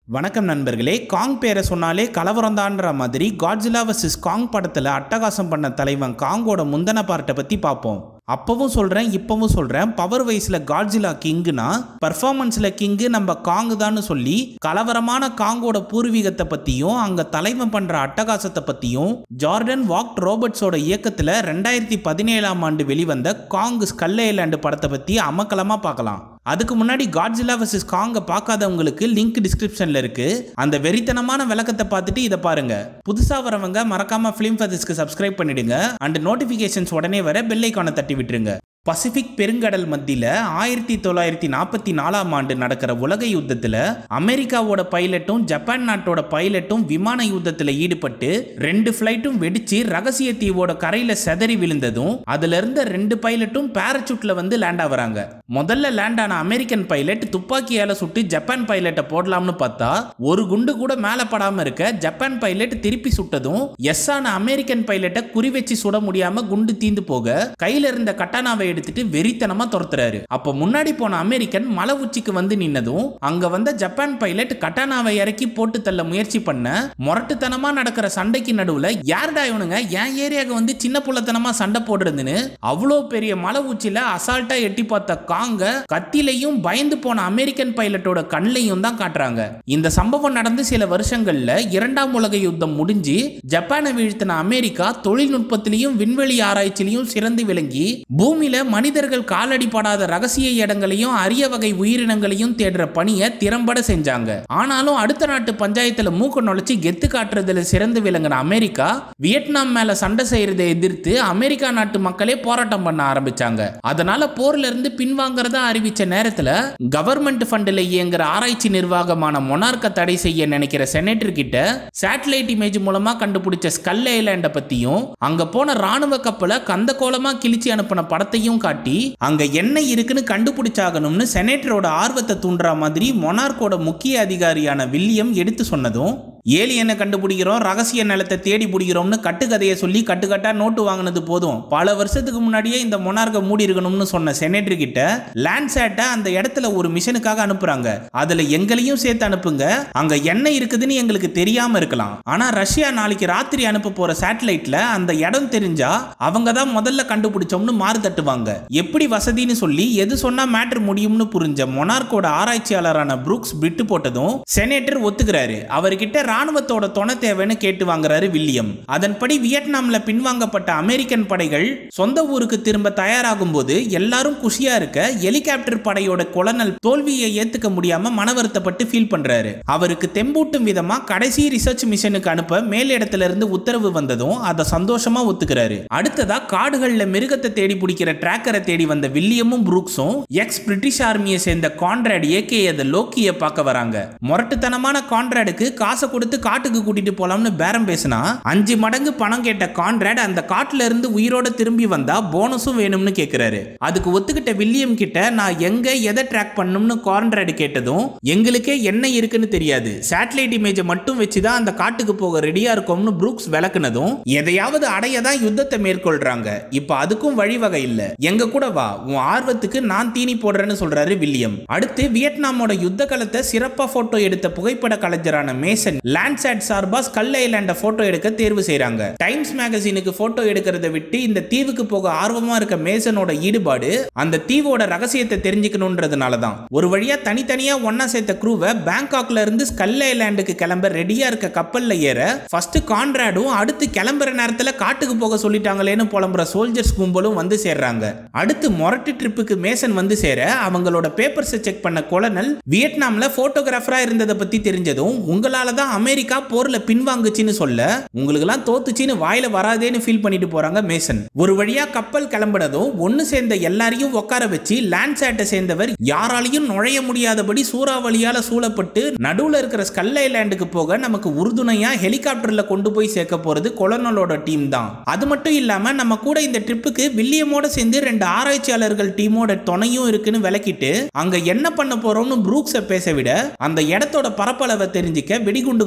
வணக்கம் நண்பர்களே காங் பேரை சொன்னாலே கலவரம்தான்ற மாதிரி காட்ஜிலா vs காங் படத்தில் அட்டகாசம் பண்ண தலைவன் காங்கோட முந்தன பார்ட்டை பற்றி பார்ப்போம் அப்பவும் சொல்கிறேன் இப்பவும் சொல்கிறேன் பவர் வைஸில் காட்ஜிலா கிங்குனா பர்ஃபார்மன்ஸில் கிங்கு நம்ம காங்கு தான்னு சொல்லி கலவரமான காங்கோட பூர்வீகத்தை பற்றியும் அங்கே தலைவன் பண்ணுற அட்டகாசத்தை பற்றியும் ஜார்டன் வாக்ட் ரோபர்ட்ஸோட இயக்கத்தில் ரெண்டாயிரத்தி பதினேழாம் ஆண்டு வெளிவந்த காங் ஸ்கல் ஐலாண்டு படத்தை பற்றி அமக்கலமாக பார்க்கலாம் அதுக்கு முன்னாடி காட்ஜிலா vs காங்க பார்க்காதவங்களுக்கு லிங்க் டிஸ்கிரிப்ஷன்ல இருக்கு அந்த வெறித்தனமான விளக்கத்தை பார்த்துட்டு இதை பாருங்க புதுசா வரவங்க மறக்காம ஃபிலிம் ஃபதிஸ்க்கு சப்ஸ்கிரைப் பண்ணிடுங்க அண்ட் நோட்டிஃபிகேஷன்ஸ் உடனே வர பெல் ஐக்கானை தட்டி விட்டுருங்க பசிபிக் பெருங்கடல் மத்தியில் ஆயிரத்தி தொள்ளாயிரத்தி நாற்பத்தி நாலாம் ஆண்டு நடக்கிற உலக யுத்தத்தில் அமெரிக்காவோட பைலட்டும் ஜப்பான் நாட்டோட பைலட்டும் விமான யுத்தத்தில் ஈடுபட்டு ரெண்டு ஃப்ளைட்டும் வெடிச்சு ரகசிய தீவோட கரையில செதறி விழுந்ததும் அதுல இருந்த ரெண்டு பைலட்டும் பேரச்சூட்ல வந்து லேண்ட் ஆகுறாங்க முதல்ல லேண்ட் ஆன அமெரிக்கன் பைலட் துப்பாக்கியால சுட்டு ஜப்பான் பைலட்டை போடலாம்னு பார்த்தா ஒரு குண்டு கூட மேல படாம இருக்க ஜப்பான் பைலட் திருப்பி சுட்டதும் எஸ் ஆன அமெரிக்கன் பைலட்டை குறி வச்சு சுட முடியாம குண்டு தீந்து போக கையில இருந்த கட்டானாவை எடுத்துட்டு வெறித்தனமா துரத்துறாரு அப்ப முன்னாடி போன அமெரிக்கன் மலை உச்சிக்கு வந்து நின்னதும் அங்க வந்த ஜப்பான் பைலட் கட்டானாவை இறக்கி போட்டு தள்ள முயற்சி பண்ண முரட்டுத்தனமா நடக்கிற சண்டைக்கு நடுவுல யாருடா இவனுங்க என் ஏரியாவுக்கு வந்து சின்ன புள்ளத்தனமா சண்டை போடுறதுன்னு அவ்வளோ பெரிய மலை உச்சியில அசால்ட்டா எட்டி பார்த்த காங்க கத்திலையும் பயந்து போன அமெரிக்கன் பைலட்டோட கண்ணையும் தான் காட்டுறாங்க இந்த சம்பவம் நடந்து சில வருஷங்கள்ல இரண்டாம் உலக யுத்தம் முடிஞ்சு ஜப்பானை வீழ்த்தின அமெரிக்கா தொழில்நுட்பத்திலையும் விண்வெளி ஆராய்ச்சியிலையும் சிறந்து விளங்கி பூமியில மனிதர்கள் காலடி படாத ரகசிய இடங்களையும் அரிய வகை உயிரினங்களையும் தேடுற பணியை திறம்பட செஞ்சாங்க ஆனாலும் அடுத்த நாட்டு பஞ்சாயத்துல மூக்க நுழைச்சு கெத்து காட்டுறதுல சிறந்து விளங்கின அமெரிக்கா வியட்நாம் மேல சண்டை செய்யறதை எதிர்த்து அமெரிக்கா நாட்டு மக்களே போராட்டம் பண்ண ஆரம்பிச்சாங்க அதனால போர்ல இருந்து பின்வாங்கறதா அறிவிச்ச நேரத்துல கவர்மெண்ட் ஃபண்டில் இயங்குற ஆராய்ச்சி நிர்வாகமான மொனார்க்க தடை செய்ய நினைக்கிற செனட்டர் கிட்ட சேட்டலைட் இமேஜ் மூலமா கண்டுபிடிச்ச ஸ்கல் ஐலாண்ட பத்தியும் அங்க போன ராணுவ கப்பலை கந்த கோலமா கிழிச்சு அனுப்பின படத்தையும் காட்டி அங்க என்ன இருக்குன்னு கண்டுபிடிச்சாகணும்னு செனட்டரோட ஆர்வத்தை தூண்டுற மாதிரி மொனார்க்கோட முக்கிய அதிகாரியான வில்லியம் எடுத்து சொன்னதும் ஏலியனை கண்டுபிடிக்கிறோம் ரகசிய நிலத்தை தேடி பிடிக்கிறோம்னு கட்டுக்கதையை சொல்லி கட்டுக்கட்டா நோட்டு வாங்கினது போதும் பல வருஷத்துக்கு முன்னாடியே இந்த மொனார்க்கை மூடி இருக்கணும்னு சொன்ன செனட்டர் கிட்ட லேண்ட்சேட்டை அந்த இடத்துல ஒரு மிஷனுக்காக அனுப்புறாங்க அதுல எங்களையும் சேர்த்து அனுப்புங்க அங்க என்ன இருக்குதுன்னு எங்களுக்கு தெரியாம இருக்கலாம் ஆனா ரஷ்யா நாளைக்கு ராத்திரி அனுப்ப போற சேட்டலைட்ல அந்த இடம் தெரிஞ்சா அவங்க தான் முதல்ல கண்டுபிடிச்சோம்னு மாறு தட்டுவாங்க எப்படி வசதின்னு சொல்லி எது சொன்னா மேட்ரு முடியும்னு புரிஞ்ச மொனார்க்கோட ஆராய்ச்சியாளரான புரூக்ஸ் விட்டு போட்டதும் செனேட்டர் ஒத்துக்கிறாரு அவர்கிட்ட ராணுவத்தோட துணை தேவைன்னு கேட்டு வாங்குறாரு வில்லியம் அதன்படி வியட்நாம்ல பின்வாங்கப்பட்ட அமெரிக்கன் படைகள் சொந்த ஊருக்கு திரும்ப தயாராகும் போது எல்லாரும் குஷியா இருக்க ஹெலிகாப்டர் படையோட கொலனல் தோல்வியை ஏத்துக்க முடியாம மன வருத்தப்பட்டு ஃபீல் பண்றாரு அவருக்கு தெம்பூட்டும் விதமா கடைசி ரிசர்ச் மிஷனுக்கு அனுப்ப மேலிடத்துல இருந்து உத்தரவு வந்ததும் அதை சந்தோஷமா ஒத்துக்கிறாரு அடுத்ததா காடுகள்ல மிருகத்தை தேடி பிடிக்கிற டிராக்கரை தேடி வந்த வில்லியமும் புரூக்ஸும் எக்ஸ் பிரிட்டிஷ் ஆர்மியை சேர்ந்த கான்ராட் ஏகே அதை லோக்கிய பார்க்க வராங்க முரட்டுத்தனமான கான்ராடுக்கு காசை கொடுத்து காட்டுக்கு கூட்டிட்டு போலாம்னு பேரம் பேசினா அஞ்சு மடங்கு பணம் கேட்ட கான்ராட் அந்த காட்டுல இருந்து உயிரோட திரும்பி வந்தா போனஸும் வேணும்னு கேக்குறாரு அதுக்கு ஒத்துக்கிட்ட வில்லியம் கிட்ட நான் எங்க எதை ட்ராக் பண்ணணும்னு கான்ராட் கேட்டதும் எங்களுக்கே என்ன இருக்குன்னு தெரியாது சேட்டலைட் இமேஜை மட்டும் வச்சுதான் அந்த காட்டுக்கு போக ரெடியா இருக்கோம்னு புரூக்ஸ் விளக்குனதும் எதையாவது அடைய தான் யுத்தத்தை மேற்கொள்றாங்க இப்ப அதுக்கும் வழிவகை இல்ல எங்க கூட வா உன் ஆர்வத்துக்கு நான் தீனி போடுறேன்னு சொல்றாரு வில்லியம் அடுத்து வியட்நாமோட யுத்த காலத்தை சிறப்பா போட்டோ எடுத்த புகைப்பட கலைஞரான மேசன் லேண்ட்சாட் சார்பா ஸ்கல் ஐலாண்ட போட்டோ எடுக்க தேர்வு செய்றாங்க டைம்ஸ் மேகசினுக்கு போட்டோ எடுக்கிறத விட்டு இந்த தீவுக்கு போக ஆர்வமா இருக்க மேசனோட ஈடுபாடு அந்த தீவோட ரகசியத்தை தெரிஞ்சுக்கணுன்றதுனால தான் ஒரு வழியா தனித்தனியா ஒன்னா சேர்த்த குரூவை பேங்காக்ல இருந்து ஸ்கல் ஐலாண்டுக்கு கிளம்ப ரெடியா இருக்க கப்பல்ல ஏற ஃபர்ஸ்ட் கான்ராடும் அடுத்து கிளம்புற நேரத்துல காட்டுக்கு போக சொல்லிட்டாங்களேன்னு புலம்புற சோல்ஜர்ஸ் கும்பலும் வந்து சேர்றாங்க அடுத்து மொரட்டு ட்ரிப்புக்கு மேசன் வந்து சேர அவங்களோட பேப்பர்ஸை செக் பண்ண கொலனல் வியட்நாம்ல போட்டோகிராஃபரா இருந்ததை பத்தி தெரிஞ்சதும் உங்களால தான் அமெரிக்கா போர்ல பின்வாங்குச்சுன்னு சொல்ல உங்களுக்கெல்லாம் தோத்துச்சின்னு வாயில வராதேன்னு ஃபீல் பண்ணிட்டு போறாங்க மேசன் ஒரு வழியா கப்பல் கிளம்பினதும் ஒன்னு சேர்ந்த எல்லாரையும் உட்கார வச்சு லேண்ட்சேட்டை சேர்ந்தவர் யாராலையும் நுழைய முடியாதபடி சூறாவளியால சூழப்பட்டு நடுவுல இருக்கிற ஸ்கல் ஐலாண்டுக்கு போக நமக்கு உறுதுணையா ஹெலிகாப்டர்ல கொண்டு போய் சேர்க்க போறது கொலனலோட டீம் தான் அது மட்டும் இல்லாம நம்ம கூட இந்த ட்ரிப்புக்கு வில்லியமோட சேர்ந்து ரெண்டு ஆராய்ச்சியாளர்கள் டீமோட துணையும் இருக்குன்னு விளக்கிட்டு அங்க என்ன பண்ண போறோம்னு புரூக்ஸை பேச விட அந்த இடத்தோட பரப்பளவை தெரிஞ்சுக்க வெடிகுண்டுகள்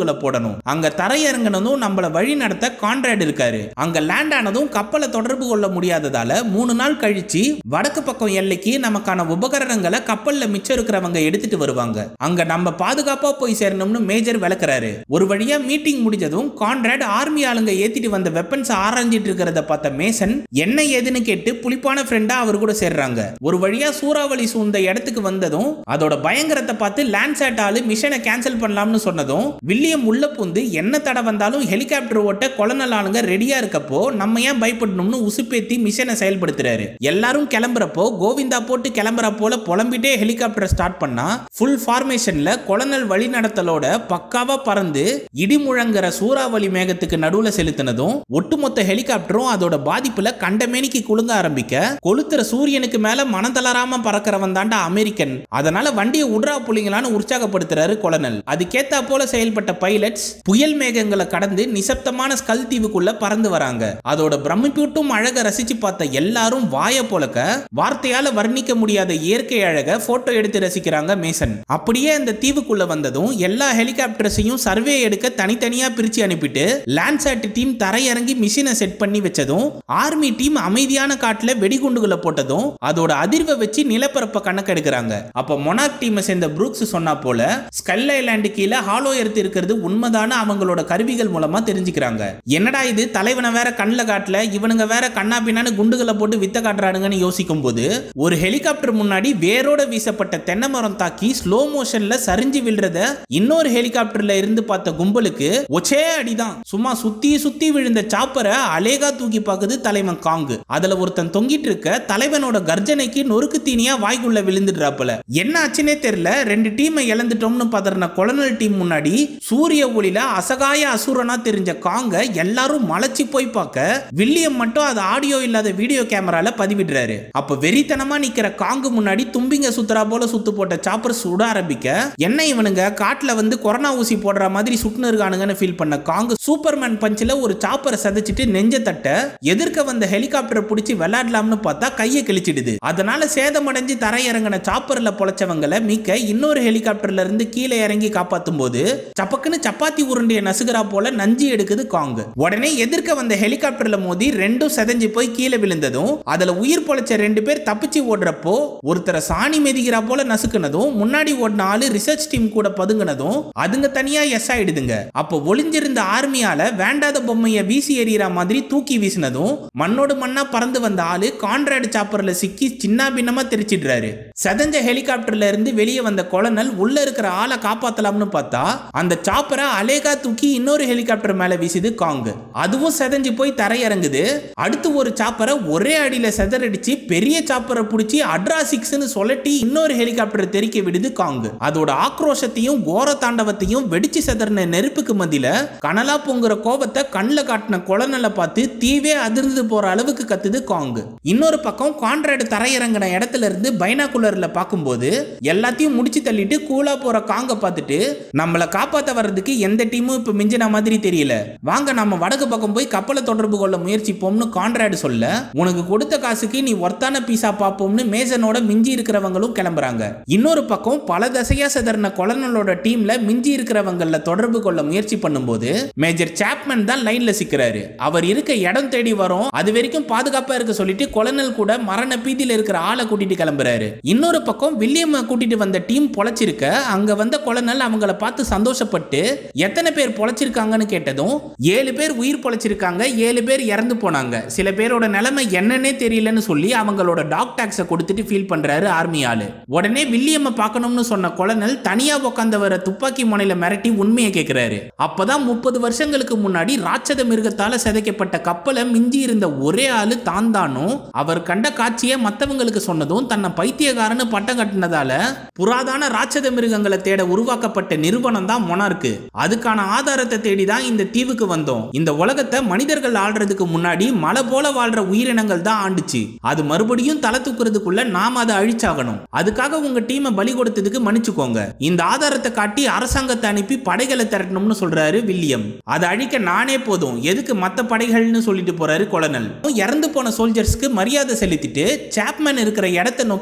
வெடிகுண்டுகளை போடணும் அங்க தரையிறங்கினதும் நம்மள வழி நடத்த கான்ட்ராக்ட் இருக்காரு அங்க லேண்ட் ஆனதும் கப்பலை தொடர்பு கொள்ள முடியாததால மூணு நாள் கழிச்சு வடக்கு பக்கம் எல்லைக்கு நமக்கான உபகரணங்களை கப்பல்ல மிச்சம் இருக்கிறவங்க எடுத்துட்டு வருவாங்க அங்க நம்ம பாதுகாப்பா போய் சேரணும்னு மேஜர் விளக்குறாரு ஒரு வழியா மீட்டிங் முடிஞ்சதும் கான்ட்ராக்ட் ஆர்மி ஆளுங்க ஏத்திட்டு வந்த வெப்பன்ஸ் ஆராய்ஞ்சிட்டு இருக்கிறத பார்த்த மேசன் என்ன ஏதுன்னு கேட்டு புளிப்பான ஃப்ரெண்டா அவர் கூட சேர்றாங்க ஒரு வழியா சூறாவளி சூழ்ந்த இடத்துக்கு வந்ததும் அதோட பயங்கரத்தை பார்த்து லேண்ட்சேட் ஆளு மிஷனை கேன்சல் பண்ணலாம்னு சொன்னதும் வில்லியம் உள்ள பூந்து என்ன தடை வந்தாலும் ஹெலிகாப்டர் ஓட்ட கொலனல் ஆளுங்க ரெடியா இருக்கப்போ நம்ம ஏன் பயப்படணும்னு உசுப்பேத்தி மிஷனை செயல்படுத்துறாரு எல்லாரும் கிளம்புறப்போ கோவிந்தா போட்டு கிளம்புற போல புலம்பிட்டே ஹெலிகாப்டர் ஸ்டார்ட் பண்ணா ஃபுல் ஃபார்மேஷன்ல கொலனல் வழிநடத்தலோட பக்காவா பறந்து இடி முழங்குற சூறாவளி மேகத்துக்கு நடுவுல செலுத்தினதும் ஒட்டுமொத்த ஹெலிகாப்டரும் அதோட பாதிப்புல கண்டமேனிக்கு குலுங்க ஆரம்பிக்க கொளுத்துற சூரியனுக்கு மேல மனதளராம பறக்கிறவன் தாண்டா அமெரிக்கன் அதனால வண்டியை உட்ரா புள்ளிங்களான்னு உற்சாகப்படுத்துறாரு கொலனல் அதுக்கேத்தா போல செயல்பட்ட பைலட்ஸ் புயல் மேகங்களை கடந்து நிசப்தமான ஸ்கல் தீவுக்குள்ள பறந்து வராங்க அதோட பிரமிப்பூட்டும் அழக ரசிச்சு பார்த்த எல்லாரும் வாய போலக்க வார்த்தையால வர்ணிக்க முடியாத இயற்கை அழக போட்டோ எடுத்து ரசிக்கிறாங்க மேசன் அப்படியே அந்த தீவுக்குள்ள வந்ததும் எல்லா ஹெலிகாப்டர்ஸையும் சர்வே எடுக்க தனித்தனியா பிரிச்சு அனுப்பிட்டு லேண்ட்சாட் டீம் தரையிறங்கி மிஷினை செட் பண்ணி வச்சதும் ஆர்மி டீம் அமைதியான காட்டுல வெடிகுண்டுகளை போட்டதும் அதோட அதிர்வை வச்சு நிலப்பரப்பை கணக்கெடுக்கிறாங்க அப்ப மொனாக் டீமை சேர்ந்த புரூக்ஸ் சொன்னா போல ஸ்கல் ஐலாண்டு கீழே ஹாலோ எர்த் இருக்கிறது உண்மைதான அவங்களோட கருவிகள் மூலமா தெரிஞ்சுக்கிறாங்க என்னடா இது தலைவனை வேற கண்ணில் காட்டல இவனுங்க வேற கண்ணா பின்னான்னு குண்டுகளை போட்டு வித்த காட்டுறானுங்கன்னு யோசிக்கும் போது ஒரு ஹெலிகாப்டர் முன்னாடி வேரோட வீசப்பட்ட தென்னை மரம் தாக்கி ஸ்லோ மோஷன்ல சரிஞ்சு விழுறத இன்னொரு ஹெலிகாப்டர்ல இருந்து பார்த்த கும்பலுக்கு ஒச்சே அடிதான் சும்மா சுத்தி சுத்தி விழுந்த சாப்பரை அலேகா தூக்கி பார்க்குது தலைவன் காங்கு அதுல ஒருத்தன் தொங்கிட்டு இருக்க தலைவனோட கர்ஜனைக்கு நொறுக்கு தீனியா வாய்க்குள்ள விழுந்துடுறாப்புல என்ன ஆச்சுன்னே தெரியல ரெண்டு டீமை இழந்துட்டோம்னு பதறின கொலனல் டீம் முன்னாடி சூரிய ஒளியில அசகாய அசுரனா தெரிஞ்ச காங்க எல்லாரும் மலைச்சு போய் பார்க்க வில்லியம் மட்டும் அது ஆடியோ இல்லாத வீடியோ கேமரால பதிவிடுறாரு அப்ப வெறித்தனமா நிக்கிற காங்கு முன்னாடி தும்பிங்க சுத்துறா போல சுத்து போட்ட சாப்பர் சுட ஆரம்பிக்க என்ன இவனுங்க காட்டுல வந்து கொரோனா ஊசி போடுற மாதிரி சுட்டுன்னு இருக்கானுங்கன்னு ஃபீல் பண்ண காங்கு சூப்பர்மேன் பஞ்சில் ஒரு சாப்பரை சதைச்சிட்டு நெஞ்ச தட்ட எதிர்க்க வந்த ஹெலிகாப்டரை பிடிச்சி விளையாடலாம்னு பார்த்தா கையை கிழிச்சிடுது அதனால சேதமடைஞ்சு தரையிறங்கின சாப்பர்ல பொழைச்சவங்களை மீக்க இன்னொரு ஹெலிகாப்டர்ல இருந்து கீழே இறங்கி காப்பாத்தும் போது சப்பக்குன்னு சப்பாத்தி உருண்டைய நசுகிறா போல நஞ்சி எடுக்குது காங்கு உடனே எதிர்க்க வந்த ஹெலிகாப்டர்ல மோதி ரெண்டும் செதஞ்சு போய் கீழே விழுந்ததும் அதுல உயிர் பொழைச்ச ரெண்டு பேர் தப்பிச்சு ஓடுறப்போ ஒருத்தரை சாணி மிதிக்கிறா போல நசுக்குனதும் முன்னாடி ஓடின ஆளு ரிசர்ச் டீம் கூட பதுங்கினதும் அதுங்க தனியா எஸ் ஆயிடுதுங்க அப்போ ஒளிஞ்சிருந்த ஆர்மியால வேண்டாத பொம்மைய வீசி எறிகிற மாதிரி தூக்கி வீசினதும் மண்ணோடு மண்ணா பறந்து வந்த ஆளு கான்ட்ராக்ட் சாப்பர்ல சிக்கி சின்ன பின்னமா தெரிச்சிடுறாரு செதஞ்ச ஹெலிகாப்டர்ல இருந்து வெளியே வந்த கொலனல் உள்ள இருக்கிற ஆளை காப்பாத்தலாம்னு பார்த்தா அந்த சாப்பரை அலேகா தூக்கி இன்னொரு ஹெலிகாப்டர் மேல வீசுது காங்கு அதுவும் செதஞ்சு போய் தரையிறங்குது அடுத்து ஒரு சாப்பரை ஒரே அடியில செதறடிச்சு பெரிய சாப்பரை பிடிச்சி அட்ரா சிக்ஸ்னு சொல்லட்டி இன்னொரு ஹெலிகாப்டர் தெறிக்க விடுது காங்கு அதோட ஆக்ரோஷத்தையும் கோர தாண்டவத்தையும் வெடிச்சு செதறின நெருப்புக்கு மத்தியில கனலா பொங்குற கோபத்தை கண்ணில் காட்டின கொலனலை பார்த்து தீவே அதிர்ந்து போற அளவுக்கு கத்துது காங்கு இன்னொரு பக்கம் கான்ட்ராக்ட் தரையிறங்கின இடத்துல இருந்து பைனாகுலர்ல பார்க்கும்போது எல்லாத்தையும் முடிச்சு தள்ளிட்டு கூலா போற காங்க பார்த்துட்டு நம்மளை காப்பாத்த வர்றதுக்கு எந்த டீமும் இப்ப மிஞ்சின மாதிரி தெரியல வாங்க நம்ம வடக்கு பக்கம் போய் கப்பலை தொடர்பு கொள்ள முயற்சிப்போம்னு கான்ட்ராக்ட் சொல்ல உனக்கு கொடுத்த காசுக்கு நீ ஒர்த்தான பீஸா பார்ப்போம்னு மேசனோட மிஞ்சி இருக்கிறவங்களும் கிளம்புறாங்க இன்னொரு பக்கம் பல தசையா செதறின கொலனலோட டீம்ல மிஞ்சி இருக்கிறவங்கள தொடர்பு கொள்ள முயற்சி பண்ணும்போது மேஜர் சாப்மன் தான் லைன்ல சிக்கிறாரு அவர் இருக்க இடம் தேடி வரும் அது வரைக்கும் பாதுகாப்பா இருக்க சொல்லிட்டு கொலனல் கூட மரண பீதியில இருக்கிற ஆளை கூட்டிட்டு கிளம்புறாரு இன்னொரு பக்கம் வில்லியம் கூட்டிட்டு வந்த டீம் பொழைச்சிருக்க அங்க வந்த கொலனல் அவங்கள பார்த்து சந்தோஷப்பட்டு எத்தனை பேர் பொழைச்சிருக்காங்கன்னு கேட்டதும் ஏழு பேர் உயிர் பொழைச்சிருக்காங்க ஏழு பேர் இறந்து போனாங்க சில பேரோட நிலைமை என்னன்னே தெரியலன்னு சொல்லி அவங்களோட டாக் டாக்ஸை கொடுத்துட்டு ஃபீல் பண்றாரு ஆர்மி ஆளு உடனே வில்லியம் பார்க்கணும்னு சொன்ன கொலனல் தனியா உட்காந்தவரை துப்பாக்கி முனையில மிரட்டி உண்மையை கேட்கிறாரு அப்பதான் முப்பது வருஷங்களுக்கு முன்னாடி ராட்சத மிருகத்தால சிதைக்கப்பட்ட கப்பலை மிஞ்சி இருந்த ஒரே ஆளு தான் தானும் அவர் கண்ட காட்சியை மத்தவங்களுக்கு சொன்னதும் தன்னை பைத்தியக்காரன்னு பட்டம் கட்டினதால புராதான ராட்சத மிருகங்களை தேட உருவாக்கப்பட்ட நிறுவனம் தான் மொனார்க்கு அதுக்கான ஆதாரத்தை தேடி தான் இந்த தீவுக்கு வந்தோம் இந்த உலகத்தை மனிதர்கள் ஆள்றதுக்கு முன்னாடி மலை போல வாழ்ற உயிரினங்கள் தான் ஆண்டுச்சு அது மறுபடியும் தலை தூக்குறதுக்குள்ள நாம அதை அழிச்சாகணும் அதுக்காக உங்க டீமை பலி கொடுத்ததுக்கு மன்னிச்சுக்கோங்க இந்த ஆதாரத்தை காட்டி அரசாங்கத்தை அனுப்பி படைகளை திரட்டணும்னு சொல்றாரு வில்லியம் அதை அழிக்க நானே போதும் எதுக்கு மத்த படைகள்னு சொல்லிட்டு போறாரு கொலனல் இறந்து போன சோல்ஜர்ஸ்க்கு மரியாதை செலுத்திட்டு சாப்மேன் இருக்கிற இடத்தை நோக்கி கொலனல்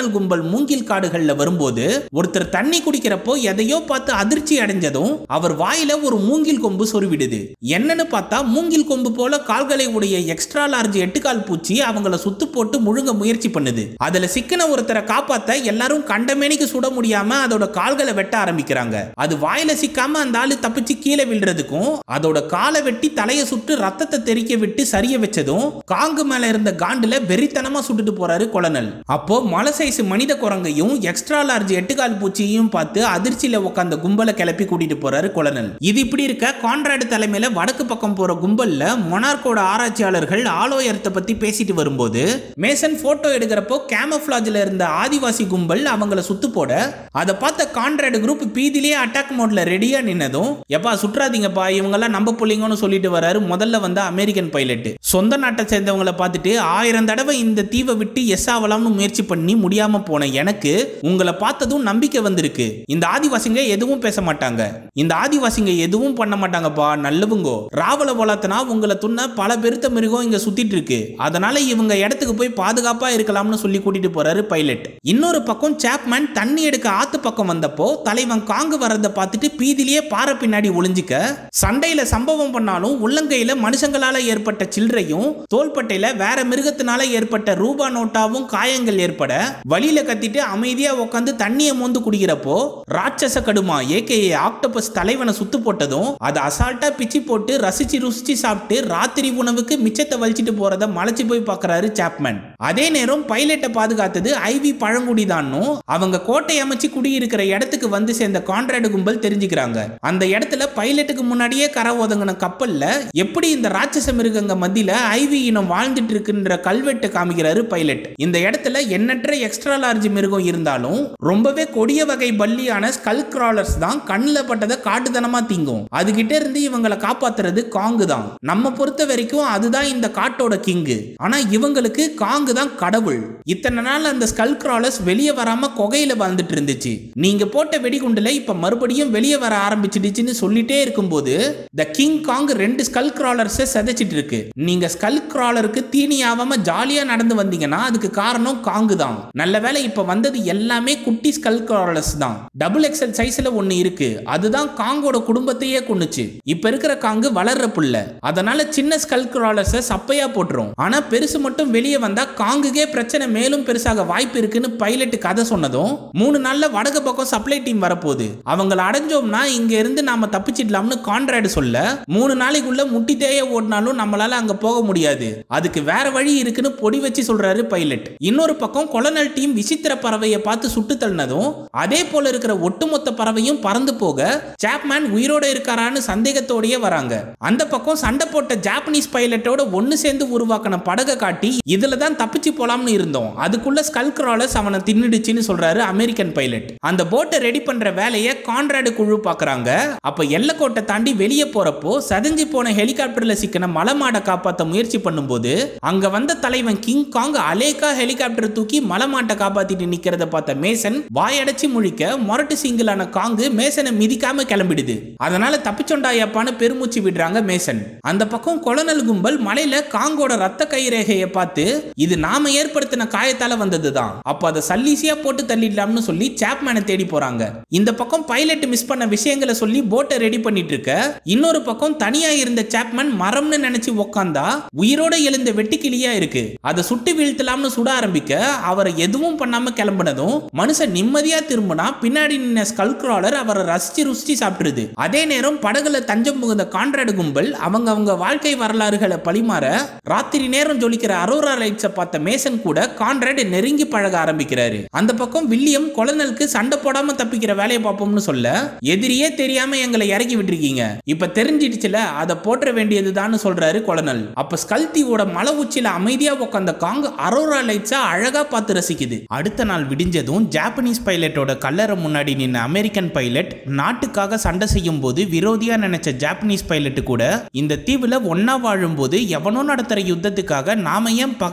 கொலனல் கும்பல் மூங்கில் காடுகள்ல வரும்போது ஒருத்தர் தண்ணி குடிக்கிறப்போ எதையோ பார்த்து அதிர்ச்சி அடைஞ்சதும் அவர் வாயில ஒரு மூங்கில் கொம்பு சொருவிடுது என்னன்னு பார்த்தா மூங்கில் கொம்பு போல கால்களை உடைய எக்ஸ்ட்ரா லார்ஜ் எட்டுக்கால் பூச்சி அவங்கள சுத்து போட்டு முழுங்க முயற்சி பண்ணுது அதுல சிக்கின ஒருத்தரை காப்பாத்த எல்லாரும் கண்டமேனிக்கு சுட முடியாம அதோட கால்களை வெட்ட ஆரம்பிக்கிறாங்க அது வாயில சிக்காம அந்த ஆளு தப்பிச்சு கீழே விழுறதுக்கும் அதோட காலை வெட்டி தலையை சுட்டு ரத்தத்தை தெறிக்க விட்டு சரிய வச்சதும் காங்கு மேல இருந்த காண்டுல வெறித்தனமா சுட்டுட்டு போறாரு கொலனல் அப்போ மலை சைஸ் மனித குரங்கையும் எக்ஸ்ட்ரா லார்ஜ் எட்டுக்கால் பூச்சியையும் பார்த்து அதிர்ச்சியில உட்காந்த கும்பலை கிளப்பி கூட்டிட்டு போறாரு கொலனல் இது இப்படி இருக்க கான்ராடு தலைமையில வடக்கு பக்கம் போற கும்பல்ல மொனார்க்கோட ஆராய்ச்சியாளர்கள் ஆலோயரத்தை பத்தி பேசிட்டு வரும்போது மேசன் போட்டோ எடுக்கிறப்போ கேமஃபிளாஜ்ல இருந்த ஆதிவாசி கும்பல் அவங்கள சுத்து போட அதை பார்த்த கான்ராடு குரூப் பீதிலேயே அட்டாக் மோட்ல ரெடியா நின்னதும் எப்பா சுற்றாதீங்கப்பா இவங்கெல்லாம் நம்ப புள்ளிங்கன்னு சொல்லிட்டு வராரு முதல்ல வந்த அமெரிக்கன் பைலட் சொந்த நாட்டை சேர்ந்தவங்கள பார்த்துட்டு ஆயிரம் தடவை இந்த தீவை விட்டு எஸ் ஆகலாம்னு முயற்சி பண்ணி முடியாம போன எனக்கு உங்களை பார்த்ததும் நம்பிக்கை வந்திருக்கு இந்த ஆதிவாசிங்க எதுவும் பேச மாட்டாங்க இந்த ஆதிவாசிங்க எதுவும் பண்ண மாட்டாங்கப்பா நல்லவங்கோ ராவல வளர்த்தனா உங்களை துண்ண பல பெருத்த மிருகம் இங்க சுத்திட்டு இருக்கு அதனால இவங்க இடத்துக்கு போய் பாதுகாப்பா இருக்கலாம்னு சொல்லி கூட்டிட்டு போறாரு பைலட் இன்னொரு பக்கம் சாப்மேன் தண்ணி எடுக்க ஆத்து பக்கம் வந்தப்போ தலைவன் காங்கு வர்றதை பார்த்துட்டு பீதிலேயே பாறை பின்னாடி ஒளிஞ்சிக்க சண்டையில சம்பவம் பண்ணாலும் உள்ளங்கையில மனுஷங்களால ஏற்பட்ட சில்லறையும் தோள்பட்டையில வேற மிருகத்தினால ஏற்பட்ட ரூபா நோட்டாவும் காயங்கள் ஏற்பட வழியில கத்திட்டு அமைதியா உட்காந்து தண்ணியை மோந்து குடிக்கிறப்போ ராட்சச கடுமா ஏகே ஆக்டோபஸ் தலைவனை சுத்து போட்டதும் அதை அசால்ட்டா பிச்சு போட்டு ரசிச்சு ருசிச்சு சாப்பிட்டு ராத்திரி உணவுக்கு மிச்சத்தை வலிச்சிட்டு போறத மலைச்சு போய் பார்க்கறாரு சாப்மேன் அதே நேரம் பைலட்டை பாதுகாத்தது ஐவி பழங்குடி தான்னும் அவங்க கோட்டை அமைச்சு குடியிருக்கிற இடத்துக்கு வந்து சேர்ந்த கான்ட்ராக்ட் கும்பல் தெரிஞ்சுக்கிறாங்க அந்த இடத்துல பைலட்டுக்கு முன்னாடியே கரை ஒதுங்கின கப்பல்ல எப்படி இந்த ராட்சச மிருகங்க மத்தியில ஐவி இனம் வாழ்ந்துட்டு இருக்குன்ற கல்வெட்டு காமிக்கிறாரு பைலட் இந்த இடத்துல எண்ணற்ற எக்ஸ்ட்ரா லார்ஜ் மிருகம் இருந்தாலும் ரொம்பவே கொடிய வகை பல்லியான ஸ்கல் கிராலர்ஸ் தான் கண்ணில் பட்டதை காட்டுத்தனமா திங்கும் அதுகிட்ட இருந்து இவங்களை காப்பாத்துறது காங்கு தான் நம்ம பொறுத்த வரைக்கும் அதுதான் இந்த காட்டோட கிங்கு ஆனா இவங்களுக்கு காங்கு தான் கடவுள் இத்தனை நாள் அந்த ஸ்கல் கிராலர்ஸ் வெளியே வராம குகையில வாழ்ந்துட்டு இருந்துச்சு நீங்க போட்ட வெடிகுண்டுல இப்ப மறுபடியும் வெளியே வர ஆரம்பிச்சிடுச்சுன்னு சொல்லிட்டே இருக்கும்போது த கிங் காங் ரெண்டு ஸ்கல் கிராலர்ஸை செதைச்சிட்டு இருக்கு நீங்க ஸ்கல் கிராலருக்கு தீனி ஆகாம ஜாலியா நடந்து வந்தீங்கன்னா அதுக்கு காரணம் காங்கு தான் நல்ல வேளை இப்ப வந்தது எல்லாமே குட்டி ஸ்கல் கிராலர்ஸ் தான் டபுள் எக்ஸல் சைஸ்ல ஒன்னு இருக்கு அதுதான் காங்கோட குடும்பத்தையே கொண்டுச்சு இப்ப இருக்கிற காங்கு வளர்ற புள்ள அதனால சின்ன ஸ்கல் கிராலர்ஸை சப்பையா போட்டுரும் ஆனா பெருசு மட்டும் வெளியே வந்தா காங்குக்கே பிரச்சனை மேலும் பெருசாக வாய்ப்பு இருக்குன்னு பைலட் கதை சொன்னதும் மூணு நாள்ல வடக்கு பக்கம் சப்ளை டீம் வரப்போகுது அவங்கள அடைஞ்சோம்னா இங்க இருந்து நாம தப்பிச்சிடலாம்னு கான்ட்ராக்ட் சொல்ல மூணு நாளைக்குள்ள முட்டி தேய ஓடினாலும் நம்மளால அங்க போக முடியாது அதுக்கு வேற வழி இருக்குன்னு பொடி வச்சு சொல்றாரு பைலட் இன்னொரு பக்கம் கொலனல் டீம் விசித்திர பறவையை பார்த்து சுட்டு தள்ளினதும் அதே போல இருக்கிற ஒட்டுமொத்த பறவையும் பறந்து போக சாப்மேன் உயிரோட இருக்காரான்னு சந்தேகத்தோடயே வராங்க அந்த பக்கம் சண்டை போட்ட ஜாப்பனீஸ் பைலட்டோட ஒன்னு சேர்ந்து உருவாக்கின படகை காட்டி இதுல தான் தப்பிச்சு போலாம்னு இருந்தோம் அதுக்குள்ள ஸ்கல் கிராலர்ஸ் அவனை தின்னுடுச்சுன்னு சொல்றாரு அமெரிக்கன் பைலட் அந்த போட்டை ரெடி பண்ற வேலையை கான்ராடு குழு பாக்குறாங்க அப்ப எல்லைக்கோட்டை தாண்டி வெளியே போறப்போ சதஞ்சு போன ஹெலிகாப்டர்ல சிக்கின மலைமாடை காப்பாத்த முயற்சி பண்ணும்போது அங்க வந்த தலைவன் கிங் காங் அலேக்கா ஹெலிகாப்டர் தூக்கி மலைமாட்டை காப்பாத்திட்டு நிக்கிறத பார்த்த மேசன் வாயடைச்சு முழிக்க மொரட்டு சிங்கிளான காங்கு மேசனை மிதிக்காம கிளம்பிடுது அதனால தப்பிச்சொண்டாயப்பான்னு பெருமூச்சு விடுறாங்க மேசன் அந்த பக்கம் கொலனல் கும்பல் மலையில காங்கோட ரத்த கைரேகையை பார்த்து இது நாம ஏற்படுத்தின காயத்தால வந்ததுதான் அப்ப அதை சல்லீசியா போட்டு தள்ளிடலாம்னு சொல்லி சாப்மேனை தேடி போறாங்க இந்த பக்கம் பைலட் மிஸ் பண்ண விஷயங்களை சொல்லி போட்டை ரெடி பண்ணிட்டு இருக்க இன்னொரு பக்கம் தனியா இருந்த சாப்மேன் மரம்னு நினைச்சு உக்காந்தா உயிரோட எழுந்த வெட்டுக்கிளியா இருக்கு அதை சுட்டு வீழ்த்தலாம்னு சுட ஆரம்பிக்க அவரை எதுவும் பண்ணாம கிளம்புனதும் மனுஷன் நிம்மதியா திரும்பினா பின்னாடி நின்ன ஸ்கல் கிராலர் அவரை ரசிச்சு ருசிச்சு சாப்பிட்டுருது அதே நேரம் படகுல தஞ்சம் புகுந்த கான்ட்ராடு கும்பல் அவங்க அவங்க வாழ்க்கை வரலாறுகளை பழிமாற ராத்திரி நேரம் ஜொலிக்கிற அரோரா லைட்ஸை பார்த்த மேசன் கூட கான்ட்ராட் நெருங்கி பழக ஆரம்பிக்கிறாரு அந்த பக்கம் வில்லியம் கொலனலுக்கு சண்டை போடாம தப்பிக்கிற வேலையை பார்ப்போம்னு சொல்ல எதிரியே தெரியாம எங்களை இறக்கி விட்டுருக்கீங்க இப்ப தெரிஞ்சிடுச்சுல அதை போற்ற வேண்டியதுதான்னு சொல்றாரு கொலனல் அப்ப ஸ்கல்தியோட மலை உச்சியில அமைதியா உட்காந்த காங் அரோரா லைட்ஸா அழகா பார்த்து ரசிக்குது அடுத்த நாள் விடிஞ்சதும் ஜாப்பனீஸ் பைலட்டோட கல்லறை முன்னாடி நின்ன அமெரிக்கன் பைலட் நாட்டுக்காக சண்டை செய்யும் போது விரோதியா நினைச்ச ஜாப்பனீஸ் பைலட் கூட இந்த தீவுல ஒன்னா வாழும்போது எவனோ நடத்துற யுத்தத்துக்காக நாம ஏன் பகை உணர்வு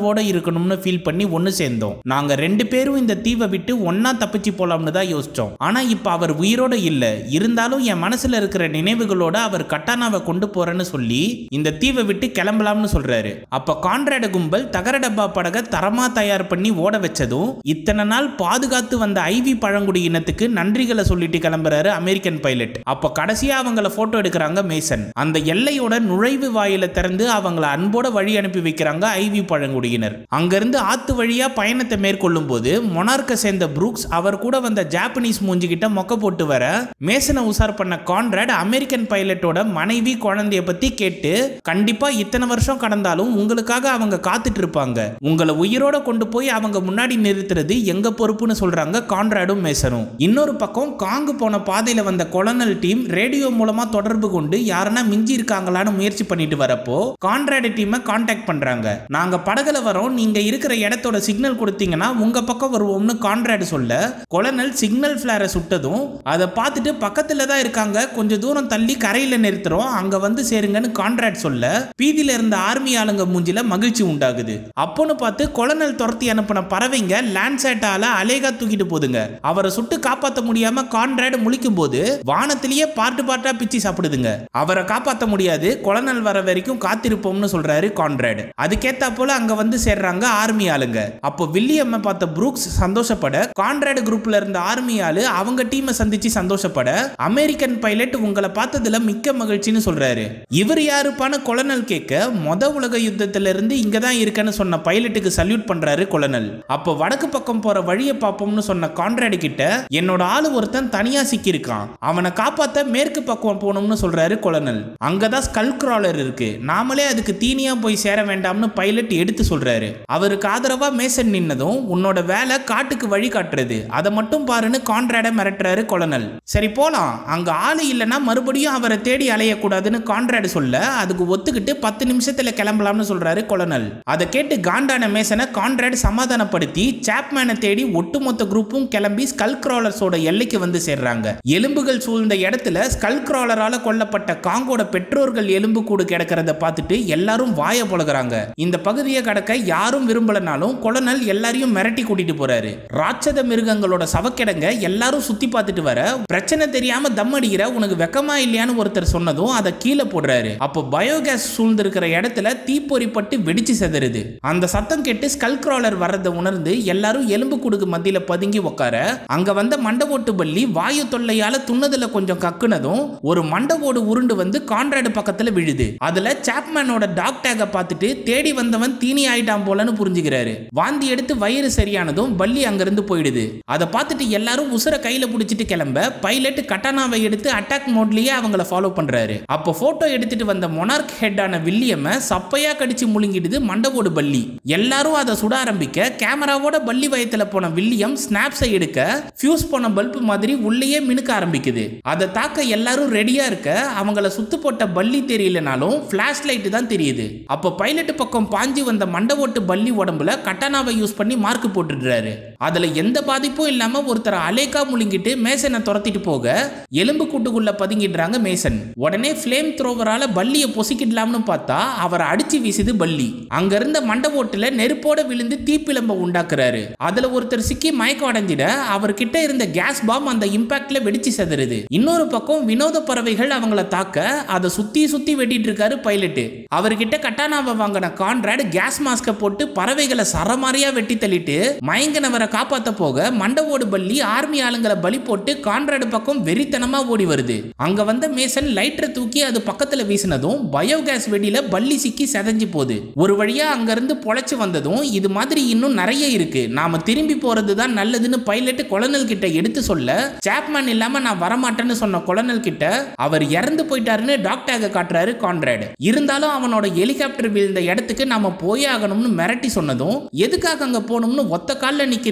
உள்ளுணர்வோட இருக்கணும்னு ஃபீல் பண்ணி ஒன்று சேர்ந்தோம் நாங்க ரெண்டு பேரும் இந்த தீவை விட்டு ஒன்னா தப்பிச்சு போலாம்னு தான் யோசிச்சோம் ஆனா இப்ப அவர் உயிரோட இல்ல இருந்தாலும் என் மனசுல இருக்கிற நினைவுகளோட அவர் கட்டானாவை கொண்டு போறேன்னு சொல்லி இந்த தீவை விட்டு கிளம்பலாம்னு சொல்றாரு அப்ப கான்ராட கும்பல் தகர டப்பா படக தரமா தயார் பண்ணி ஓட வச்சதும் இத்தனை நாள் பாதுகாத்து வந்த ஐவி பழங்குடி இனத்துக்கு நன்றிகளை சொல்லிட்டு கிளம்புறாரு அமெரிக்கன் பைலட் அப்ப கடைசியா அவங்கள போட்டோ எடுக்கிறாங்க மேசன் அந்த எல்லையோட நுழைவு வாயில திறந்து அவங்கள அன்போட வழி அனுப்பி வைக்கிறாங்க ஐவி பழங்குடியினர் அங்கிருந்து ஆத்து வழியா பயணத்தை மேற்கொள்ளும் போது மொனார்க்க சேர்ந்த புரூக்ஸ் அவர் கூட வந்த ஜாப்பனீஸ் மூஞ்சிக்கிட்ட மொக்க போட்டு வர மேசனை உசார் பண்ண கான்ராட் அமெரிக்கன் பைலட்டோட மனைவி குழந்தைய பத்தி கேட்டு கண்டிப்பா இத்தனை வருஷம் கடந்தாலும் உங்களுக்காக அவங்க காத்துட்டு இருப்பாங்க உங்களை உயிரோட கொண்டு போய் அவங்க முன்னாடி நிறுத்துறது எங்க பொறுப்புன்னு சொல்றாங்க கான்ராடும் மேசனும் இன்னொரு பக்கம் காங்கு போன பாதையில வந்த கொலனல் டீம் ரேடியோ மூலமா தொடர்பு கொண்டு யாருன்னா மிஞ்சி இருக்காங்களான்னு முயற்சி பண்ணிட்டு வரப்போ கான்ராடு டீமை காண்டாக்ட் பண்றாங்க நாங்க படகுல வரோம் நீங்க இருக்கிற இடத்தோட சிக்னல் கொடுத்தீங்கன்னா உங்க பக்கம் வருவோம்னு கான்ராடு சொல்ல கொலனல் சிக்னல் ஃபிளாரை சுட்டதும் அதை பார்த்துட்டு பக்கத்துல தான் இருக்காங்க கொஞ்சம் தூரம் தள்ளி கரையில நிறுத்துறோம் அங்க வந்து சேருங்கன்னு கான்ராட் சொல்ல பீதியில இருந்த ஆர்மி ஆளுங்க மூஞ்சில மகிழ்ச்சி உண்டாகுது அப்போன்னு பார்த்து கொலனல் துரத்தி அனுப்பின பறவைங்க லேண்ட்சேட்டால அலேகா தூக்கிட்டு போதுங்க அவரை சுட்டு காப்பாத்த முடியாம கான்ராட் முழிக்கும் போது வானத்திலேயே பார்ட்டு பார்ட்டா பிச்சு சாப்பிடுதுங்க அவரை காப்பாத்த முடியாது கொலனல் வர வரைக்கும் காத்திருப்போம்னு சொல்றாரு கான்ராட் அதுக்கேத்தா போல அங்க வந்து சேர்றாங்க ஆர்மி ஆளுங்க அப்போ வில்லியம் பார்த்த புரூக்ஸ் சந்தோஷப்பட கான்ராட் குரூப்ல இருந்த ஆர்மி ஆளு அவங்க டீமை சந்திச்சு சந்தோஷப்பட அமெரிக்கன் பைலட் உங்களை பார்த்ததுல மிக்க மகிழ்ச்சின்னு சொல்றாரு இவர் யாருப்பான கொலனல் கேட்க மொத உலக யுத்தத்துல இருந்து இங்க தான் இருக்கேன்னு சொன்ன பைலட்டுக்கு சல்யூட் பண்றாரு கொலனல் அப்போ வடக்கு பக்கம் போற வழியை பார்ப்போம்னு சொன்ன கான்ராடு கிட்ட என்னோட ஆளு ஒருத்தன் தனியா சிக்கியிருக்கான் அவனை காப்பாத்த மேற்கு பக்கம் போகணும்னு சொல்றாரு கொலனல் அங்கதான் ஸ்கல் கிராலர் இருக்கு நாமளே அதுக்கு தீனியா போய் சேர வேண்டாம்னு பைலட் எடுத்து சொல்றாரு அவருக்கு ஆதரவா மேசன் நின்னதும் உன்னோட வேலை காட்டுக்கு வழி காட்டுறது அதை மட்டும் பாருன்னு கான்ராட மிரட்டுறாரு கொலனல் சரி போலாம் அங்க ஆளு இல்லைன்னா மறுபடியும் அவரை தேடி அலையக்கூடாதுன்னு கான்ராடு சொல்ல அதுக்கு ஒத்துக்கிட்டு பத்து நிமிஷத்துல கிளம்பலாம்னு சொல்றாரு கொலனல் அதை கேட்டு காண்டான மேசனை கான்ராட் சமாதானப்படுத்தி சாப்மேனை தேடி ஒட்டுமொத்த குரூப்பும் கிளம்பி ஸ்கல் கிராலர்ஸோட எல்லைக்கு வந்து சேர்றாங்க எலும்புகள் சூழ்ந்த இடத்துல ஸ்கல் கிராலரால கொல்லப்பட்ட காங்கோட பெற்றோர்கள் எலும்பு கூடு கிடக்கிறத பார்த்துட்டு எல்லாரும் வாய பொழகுறாங்க இந்த பகுதியை கடக்க யாரும் விரும்பலனாலும் கொலனல் எல்லாரையும் மிரட்டி கூட்டிட்டு போறாரு ராட்சத மிருகங்களோட சவக்கிடங்க எல்லாரும் சுத்தி பார்த்துட்டு வர பிரச்சனை தெரியாம தம் அடிக்கிற உனக்கு வெக்கமா இல்லையான்னு ஒருத்தர் சொன்னதும் அதை கீழே போடுறாரு அப்போ பயோகேஸ் சூழ்ந்திருக்கிற இடத்துல தீப்பொறி பட்டு வெடிச்சு செதறுது அந்த சத்தம் கேட்டு ஸ்கல் கிராலர் வர்றதை உணர்ந்து எல்லாரும் எலும்பு குடுக்கு மத்தியில பதுங்கி உட்கார அங்க வந்த மண்டவோட்டு பள்ளி வாயு தொல்லையால துண்ணதுல கொஞ்சம் கக்குனதும் ஒரு மண்டவோடு உருண்டு வந்து கான்ராடு பக்கத்துல விழுது அதுல சாப்மேனோட டாக் டேக பார்த்துட்டு தேடி வந்தவன் தீனி ஆயிட்டான் போலன்னு புரிஞ்சுக்கிறாரு வாந்தி எடுத்து வயிறு சரியானதும் பள்ளி அங்கிருந்து போயிடுது அதை பார்த்துட்டு எல்லாரும் உசுர கையில பிடிச்சிட்டு கிளம்ப பைலட் கட்டானாவை எடுத்து அட்டாக் மோட்லயே அவங்கள ஃபாலோ பண்றாரு அப்போ போட்டோ எடுத்துட்டு வந்த மொனார்க் ஹெட்டான வில்லியம சப்பையா கடிச்சு முழுங்கிடுது மண்டவோடு பள்ளி எல்லாரும் அதை சுட ஆரம்பிக்க கேமராவோட பள்ளி வயத்துல போன வில்லியம் ஸ்னாப்ஸை எடுக்க ஃபியூஸ் போன பல்ப் மாதிரி உள்ளேயே மினுக்க ஆரம்பிக்குது அதை தாக்க எல்லாரும் ரெடியா இருக்க அவங்கள சுத்து போட்ட பள்ளி தெரியலனாலும் ஃபிளாஷ் லைட் தான் தெரியுது அப்போ பைலட் பக்கம் பாஞ்சு வந்த மண்டவோட்டு பள்ளி உடம்புல கட்டானாவை யூஸ் பண்ணி மார்க் போட்டுடுறாரு அதுல எந்த பாதிப்பும் இல்லாம ஒருத்தர் அலேக்கா முழுங்கிட்டு மேசனை துரத்திட்டு போக எலும்பு கூட்டுக்குள்ள பதுங்கிடுறாங்க மேசன் உடனே ஃப்ளேம் த்ரோவரால பல்லியை பொசிக்கிடலாம்னு பார்த்தா அவரை அடிச்சு வீசுது பல்லி அங்க இருந்த மண்டபோட்டுல நெருப்போட விழுந்து தீப்பிழம்ப உண்டாக்குறாரு அதுல ஒருத்தர் சிக்கி மயக்கம் அடைஞ்சிட அவர்கிட்ட இருந்த கேஸ் பாம் அந்த இம்பாக்ட்ல வெடிச்சு செதறுது இன்னொரு பக்கம் வினோத பறவைகள் அவங்கள தாக்க அதை சுத்தி சுத்தி வெட்டிட்டு இருக்காரு பைலட்டு அவர்கிட்ட கட்டானாவை வாங்கின கான்ராட் கேஸ் மாஸ்க போட்டு பறவைகளை சரமாரியா வெட்டி தள்ளிட்டு மயங்கினவரை காப்பாத்த போக மண்டவோடு பள்ளி ஆர்மி ஆளுங்களை பலி போட்டு கான்ராடு பக்கம் வெறித்தனமா ஓடி வருது அங்க வந்த மேசன் லைட்டரை தூக்கி அது பக்கத்துல வீசினதும் பயோகேஸ் வெடியில பள்ளி சிக்கி செதஞ்சு போகுது ஒரு வழியா அங்க இருந்து பொழைச்சு வந்ததும் இது மாதிரி இன்னும் நிறைய இருக்கு நாம திரும்பி போறது தான் நல்லதுன்னு பைலட் கொலனல் கிட்ட எடுத்து சொல்ல சாப்மேன் இல்லாம நான் வரமாட்டேன்னு சொன்ன கொலனல் கிட்ட அவர் இறந்து போயிட்டாருன்னு டாக்டராக காட்டுறாரு கான்ராட் இருந்தாலும் அவனோட ஹெலிகாப்டர் விழுந்த இடத்துக்கு நாம போயே ஆகணும்னு மிரட்டி சொன்னதும் எதுக்காக அங்க போகணும்னு ஒத்த காலில் நிக்கிறீங்க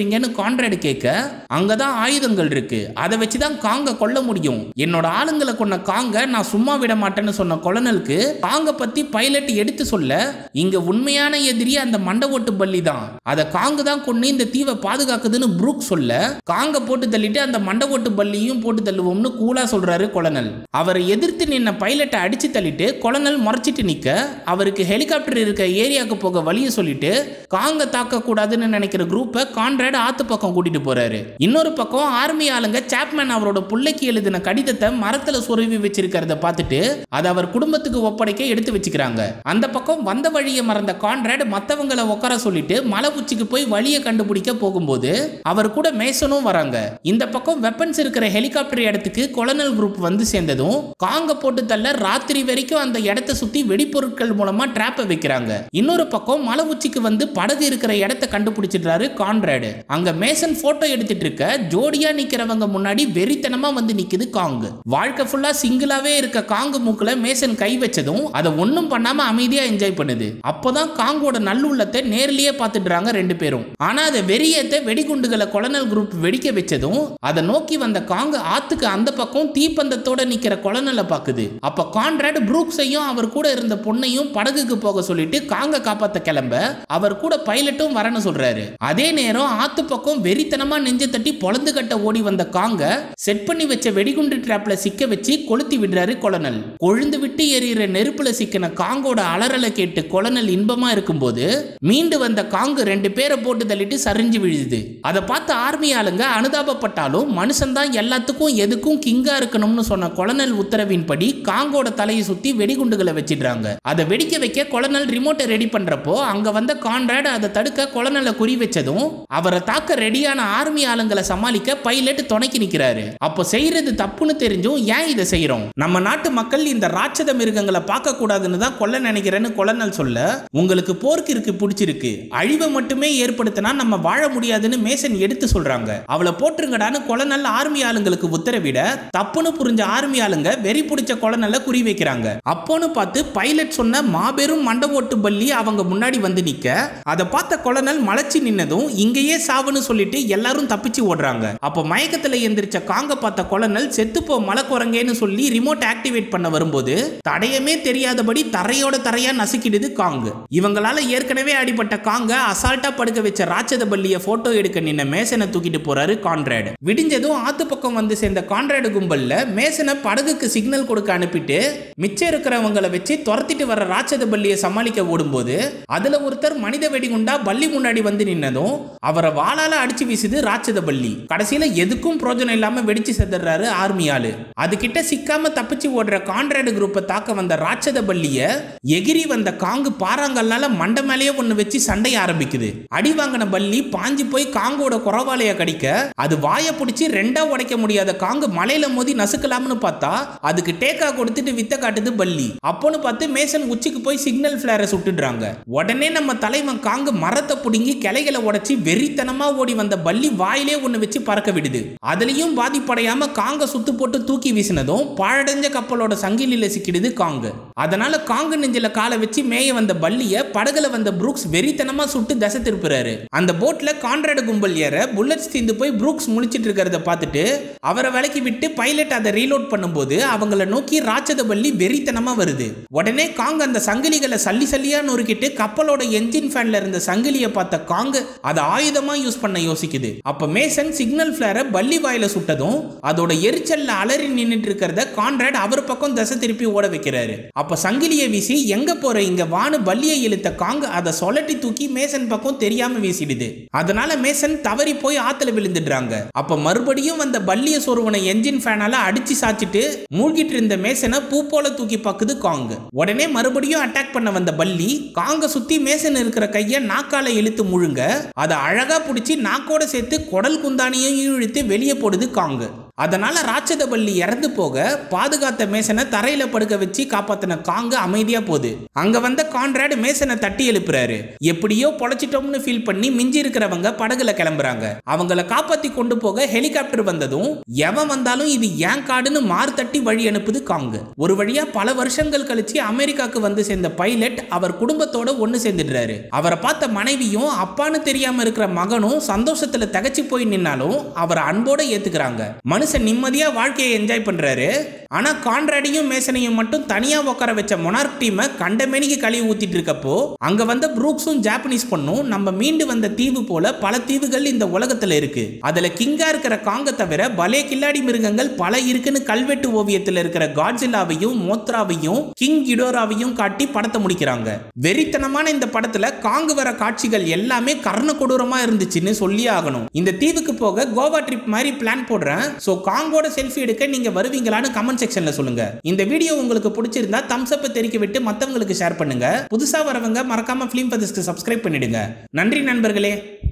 எங்கன்னு கான்ராடு கேட்க அங்கதான் ஆயுதங்கள் இருக்கு அதை வச்சுதான் காங்க கொல்ல முடியும் என்னோட ஆளுங்களை கொன்ன காங்க நான் சும்மா விட மாட்டேன்னு சொன்ன கொலனலுக்கு காங்க பத்தி பைலட் எடுத்து சொல்ல இங்க உண்மையான எதிரி அந்த மண்டை ஓட்டு பள்ளி தான் அதை காங்கு தான் கொண்டு இந்த தீவை பாதுகாக்குதுன்னு புரூக் சொல்ல காங்க போட்டு தள்ளிட்டு அந்த மண்டை ஓட்டு பள்ளியும் போட்டு தள்ளுவோம்னு கூலா சொல்றாரு கொலனல் அவரை எதிர்த்து நின்ன பைலட்டை அடிச்சு தள்ளிட்டு கொலனல் முறைச்சிட்டு நிக்க அவருக்கு ஹெலிகாப்டர் இருக்க ஏரியாவுக்கு போக வழியை சொல்லிட்டு காங்க தாக்க கூடாதுன்னு நினைக்கிற குரூப்பை கான்ராட் ஆத்து பக்கம் கூட்டிட்டு போறாரு இன்னொரு பக்கம் ஆர்மி ஆளுங்க சாப்மேன் அவரோட புள்ளைக்கு எழுதின கடிதத்தை மரத்துல சொருவி வச்சிருக்கிறத பார்த்துட்டு அதை அவர் குடும்பத்துக்கு ஒப்படைக்க எடுத்து வச்சுக்கிறாங்க அந்த பக்கம் வந்த வழியை மறந்த கான்ராட் மத்தவங்களை உட்கார சொல்லிட்டு மலை உச்சிக்கு போய் வழியை கண்டுபிடிக்க போகும்போது அவர் கூட மேசனும் வராங்க இந்த பக்கம் வெப்பன்ஸ் இருக்கிற ஹெலிகாப்டர் இடத்துக்கு கொலனல் குரூப் வந்து சேர்ந்ததும் காங்க போட்டு தள்ள ராத்திரி வரைக்கும் அந்த இடத்தை சுத்தி வெடிப்பொருட்கள் மூலமா டிராப்பை வைக்கிறாங்க இன்னொரு பக்கம் மலை உச்சிக்கு வந்து படகு இருக்கிற இடத்த கண்டுபிடிச்சிடுறாரு கான்ராடு அங்க மேசன் போட்டோ எடுத்துட்டு இருக்க ஜோடியா நிக்கிறவங்க முன்னாடி வெறித்தனமா வந்து நிக்குது காங்கு வாழ்க்கை ஃபுல்லா சிங்கிளாவே இருக்க காங்கு மூக்குல மேசன் கை வச்சதும் அதை ஒண்ணும் பண்ணாம அமைதியா என்ஜாய் பண்ணுது அப்போதான் காங்கோட நல்லுள்ளத்தை நேர்லயே பார்த்துடுறாங்க ரெண்டு பேரும் ஆனா அதை வெறியேத்த வெடிகுண்டுகளை கொலனல் குரூப் வெடிக்க வச்சதும் அதை நோக்கி வந்த காங்கு ஆத்துக்கு அந்த பக்கம் தீப்பந்தத்தோட நிக்கிற கொலனலை பாக்குது அப்ப கான்ராட் புரூக்ஸையும் அவர் கூட இருந்த பொண்ணையும் படகுக்கு போக சொல்லிட்டு காங்க காப்பாத்த கிளம்ப அவர் கூட பைலட்டும் வரணும் சொல்றாரு அதே நேரம் ஆத்து பக்கம் வெறித்தனமா நெஞ்ச தட்டி பொழந்து கட்ட ஓடி வந்த காங்க செட் பண்ணி வச்ச வெடிகுண்டு டிராப்ல சிக்க வச்சு கொளுத்தி விடுறாரு கொலனல் கொழுந்து விட்டு எரியிற நெருப்புல சிக்கின காங்கோட அலறலை கேட்டு கொலனல் இன்பமா இருக்கும்போது மீண்டு வந்த காங்கு ரெண்டு பேரை போட்டு தள்ளிட்டு சரிஞ்சு விழுது அதை பார்த்து ஆர்மி ஆளுங்க அனுதாபப்பட்டாலும் மனுஷன் தான் எல்லாத்துக்கும் எதுக்கும் கிங்கா இருக்கணும்னு சொன்ன கொலனல் உத்தரவின்படி காங்கோட தலையை சுத்தி வெடிகுண்டுகளை வச்சிடுறாங்க அதை வெடிக்க வைக்க கொலனல் ரிமோட்டை ரெடி பண்றப்போ அங்க வந்த கான்ராட் அதை தடுக்க கொலனலை குறி வச்சதும் அவரை தாக்க ரெடியான ஆர்மி ஆளுங்களை சமாளிக்க பைலட் துணைக்கு நிக்கிறாரு அப்போ செய்யறது தப்புன்னு தெரிஞ்சும் ஏன் இதை செய்யறோம் நம்ம நாட்டு மக்கள் இந்த ராட்சத மிருகங்களை பார்க்க கூடாதுன்னு தான் கொல்ல நினைக்கிறேன்னு கொலனல் சொல்ல உங்களுக்கு போர்க்கிற்கு பிடிச்சிருக்கு அழிவை மட்டுமே ஏற்படுத்தினா நம்ம வாழ முடியாதுன்னு மேசன் எடுத்து சொல்றாங்க அவளை போட்டுருங்கடான்னு கொலனல் ஆர்மி ஆளுங்களுக்கு உத்தரவிட தப்புன்னு புரிஞ்ச ஆர்மி ஆளுங்க வெறி பிடிச்ச கொலனல்ல குறி வைக்கிறாங்க அப்போன்னு பார்த்து பைலட் சொன்ன மாபெரும் மண்ட ஓட்டு பள்ளி அவங்க முன்னாடி வந்து நிக்க அதை பார்த்த கொலனல் மலைச்சு நின்னதும் இங்கேயே சாவுன்னு சொல்லிட்டு எல்லாரும் தப்பிச்சு ஓடுறாங்க அப்போ மயக்கத்துல எந்திரிச்ச காங்க பார்த்த கொலனல் செத்துப்போ மலை குரங்கேன்னு சொல்லி ரிமோட் ஆக்டிவேட் பண்ண வரும்போது தடயமே தெரியாதபடி தரையோட தரையா நசுக்கிடுது காங்கு இவங்களால ஏற்கனவே அடிபட்ட காங்க அசால்ட்டா படுக்க வச்ச ராட்சத பள்ளிய போட்டோ எடுக்க நின்ன மேசனை தூக்கிட்டு போறாரு கான்ராடு விடிஞ்சதும் ஆத்து பக்கம் வந்து சேர்ந்த கான்ராடு கும்பல்ல மேசனை படகுக்கு சிக்னல் கொடுக்க அனுப்பிட்டு மிச்சம் இருக்கிறவங்களை வச்சு துரத்திட்டு வர ராட்சத பள்ளியை சமாளிக்க ஓடும்போது அதுல ஒருத்தர் மனித வெடிகுண்டா பள்ளி முன்னாடி வந்து நின்னதும் அவரை வாளால அடிச்சு வீசுது ராட்சத பள்ளி கடைசியில எதுக்கும் பிரோஜனம் இல்லாம வெடிச்சு செத்துறாரு ஆர்மி ஆளு அது கிட்ட சிக்காம தப்பிச்சு ஓடுற கான்ராடு குரூப்பை தாக்க வந்த ராட்சத பள்ளிய எகிரி வந்த காங்கு பாறாங்கல்லால மண்டை மேலேயே ஒண்ணு வச்சு சண்டை ஆரம்பிக்குது அடி வாங்கின பள்ளி பாஞ்சு போய் காங்கோட குறவாலைய கடிக்க அது வாயை பிடிச்சி ரெண்டா உடைக்க முடியாத காங்கு மலையில மோதி நசுக்கலாம்னு பார்த்தா அதுக்கு டேக்கா கொடுத்துட்டு வித்த காட்டுது பள்ளி அப்போன்னு பார்த்து மேசன் உச்சிக்கு போய் சிக்னல் பிளேரை சுட்டுடுறாங்க உடனே நம்ம தலைவன் காங்கு மரத்தை புடுங்கி கிளைகளை உடைச்சி வெறித்தனமா ஓடி வந்த பள்ளி வாயிலே ஒண்ணு வச்சு பறக்க விடுது அதுலயும் பாதிப்படையாம காங்க சுத்து போட்டு தூக்கி வீசினதும் பாழடைஞ்ச கப்பலோட சங்கிலியில சிக்கிடுது காங்கு அதனால காங்கு நெஞ்சில காலை வச்சு மேய வந்த பள்ளிய படகுல வந்த புரூக்ஸ் வெறித்தனமா சுட்டு தசை திருப்புறாரு அந்த போட்ல கான்ராடு கும்பல் ஏற புல்லட்ஸ் தீந்து போய் புரூக்ஸ் முழிச்சிட்டு இருக்கிறத பார்த்துட்டு அவரை விலக்கி விட்டு பைலட் அதை ரீலோட் பண்ணும்போது அவங்கள நோக்கி ராட்சத பள்ளி வெறித்தனமா வருது உடனே காங் அந்த சங்கிலிகளை சல்லி சல்லியா நொறுக்கிட்டு கப்பலோட என்ஜின் ஃபேன்ல இருந்த சங்கிலியை பார்த்த காங்கு அதை ஆயுதமா யூஸ் பண்ண யோசிக்குது அப்ப மேசன் சிக்னல் பிளேரை பள்ளி வாயில சுட்டதும் அதோட எரிச்சல்ல அலறி நின்னுட்டு இருக்கிறத கான்ராட் அவர் பக்கம் தசை திருப்பி ஓட வைக்கிறாரு அப்ப சங்கிலியை வீசி எங்க போற இங்க வானு பல்லியை இழுத்த காங்கு அதை சொலட்டி தூக்கி மேசன் பக்கம் தெரியாம வீசிடுது அதனால மேசன் தவறி போய் ஆத்துல விழுந்துடுறாங்க அப்ப மறுபடியும் வந்த பல்லிய சொருவனை என்ஜின் ஃபேனால அடிச்சு சாச்சிட்டு மூழ்கிட்டு இருந்த மேசனை பூ போல தூக்கி பாக்குது காங்கு உடனே மறுபடியும் அட்டாக் பண்ண வந்த பல்லி காங்க சுத்தி மேசன் இருக்கிற கைய நாக்கால இழுத்து முழுங்க அதை அழகா பிடிச்சி நாக்கோட சேர்த்து குடல் குந்தானியையும் இழுத்து வெளியே போடுது காங்கு அதனால ராட்சதபள்ளி இறந்து போக பாதுகாத்த மேசனை தரையில படுக்க வச்சு காப்பாத்தின காங்கு அமைதியா போகுது அங்க வந்த கான்ராட் மேசனை தட்டி எழுப்புறாரு எப்படியோ பொழைச்சிட்டோம்னு ஃபீல் பண்ணி மிஞ்சி இருக்கிறவங்க படகுல கிளம்புறாங்க அவங்கள காப்பாத்தி கொண்டு போக ஹெலிகாப்டர் வந்ததும் எவன் வந்தாலும் இது ஏன் காடுன்னு மாறு தட்டி வழி அனுப்புது காங்கு ஒரு வழியா பல வருஷங்கள் கழிச்சு அமெரிக்காக்கு வந்து சேர்ந்த பைலட் அவர் குடும்பத்தோட ஒன்னு சேர்ந்துடுறாரு அவரை பார்த்த மனைவியும் அப்பான்னு தெரியாம இருக்கிற மகனும் சந்தோஷத்துல தகச்சு போய் நின்னாலும் அவரை அன்போட ஏத்துக்கிறாங்க மனுஷன் நிம்மதியா வாழ்க்கையை என்ஜாய் பண்றாரு ஆனா கான்ராடியும் மேசனையும் மட்டும் தனியா உட்கார வச்ச மொனார்க் டீமை கண்டமேனிக்கு கழுவி ஊத்திட்டு இருக்கப்போ அங்க வந்த புரூக்ஸும் ஜாப்பனீஸ் பொண்ணும் நம்ம மீண்டு வந்த தீவு போல பல தீவுகள் இந்த உலகத்துல இருக்கு அதுல கிங்கா இருக்கிற காங்க தவிர பலே கில்லாடி மிருகங்கள் பல இருக்குன்னு கல்வெட்டு ஓவியத்துல இருக்கிற காட்ஜில்லாவையும் மோத்ராவையும் கிங் கிடோராவையும் காட்டி படத்தை முடிக்கிறாங்க வெறித்தனமான இந்த படத்துல காங்கு வர காட்சிகள் எல்லாமே கர்ண கொடூரமா இருந்துச்சுன்னு சொல்லி ஆகணும் இந்த தீவுக்கு போக கோவா ட்ரிப் மாதிரி பிளான் போடுறேன் சோ காங்கோட செல்ஃபி எடுக்க நீங்க வருவீங்களான்னு கமெண்ட் செக்ஷன்ல சொல்லுங்க இந்த வீடியோ உங்களுக்கு பிடிச்சிருந்தா தம்ஸ் அப் தெரிவிக்க விட்டு மத்தவங்களுக்கு ஷேர் பண்ணுங்க புதுசா வரவங்க மறக்காம ஃபிலிம் பதஸ்க்கு சப்ஸ்கிரைப் பண்ணிடுங்க நன்றி நண்பர்களே